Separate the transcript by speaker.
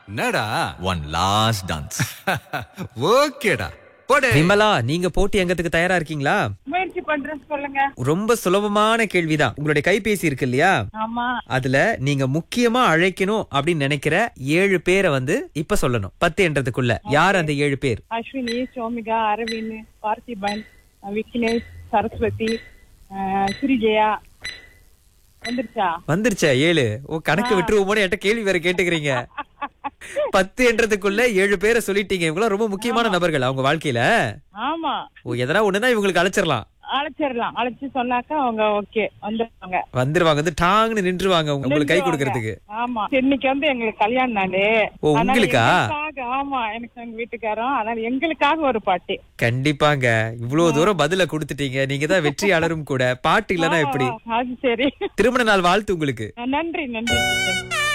Speaker 1: என்னடா
Speaker 2: one last dance
Speaker 1: ஓகேடா போடு
Speaker 3: விமலா நீங்க போட்டி அங்கத்துக்கு தயாரா இருக்கீங்களா
Speaker 4: முயற்சி பண்றேன் சொல்லுங்க
Speaker 3: ரொம்ப சுலபமான கேள்விதான் உங்களுடைய கைபேசி இருக்கு இல்லையா
Speaker 4: ஆமா
Speaker 3: அதுல நீங்க முக்கியமா அழைக்கணும் அப்படின்னு நினைக்கிற ஏழு பேரை வந்து இப்ப சொல்லணும் பத்து என்றதுக்குள்ள யார் அந்த ஏழு பேர்
Speaker 4: அஸ்வினி சோமிகா அரவிந்த் பார்த்திபன் விக்னேஷ் சரஸ்வதி அஹ், சிறிஜயா வந்துருச்சா
Speaker 3: வந்துருச்சா ஏழு ஓ கணக்கு விட்டுருவோமோன்னு என்கிட்ட கேள்வி வேற கேட்டுக்கிறீங்க பத்து என்றதுக்குள்ள ஏழு பேரை சொல்லிட்டீங்க இவங்களாம் ரொம்ப முக்கியமான நபர்கள் அவங்க வாழ்க்கையில
Speaker 4: ஆமா
Speaker 3: ஓ எதனா ஒண்ணுதான் இவங்களுக்கு அழைச்சிடலாம்
Speaker 4: அழைச்சிடலாம் அழைச்சு சொன்னாக்கா அவங்க ஓகே வந்துருவாங்க
Speaker 3: வந்துருவாங்க வந்து டாங்னு நின்றுவாங்க உங்களுக்கு கை கொடுக்கறதுக்கு
Speaker 4: ஆமா இன்னைக்கு வந்து எங்களுக்கு கல்யாணம் நாளு
Speaker 3: ஓ,
Speaker 4: அதனால
Speaker 3: உங்களுக்கா?
Speaker 4: எங்களுக்காக, ஆமா எனக்கு எங்க வீட்டுக்காரரும் அதனால எங்களுக்காக ஒரு பாட்டு
Speaker 3: கண்டிப்பாங்க இவ்வளவு தூரம் பதில கொடுத்துட்டீங்க நீங்க தான் வெற்றியாளரும் கூட பாட்டு இல்லனா எப்படி
Speaker 4: அது சரி
Speaker 3: திருமண நாள் வாழ்த்து உங்களுக்கு
Speaker 4: நன்றி நன்றி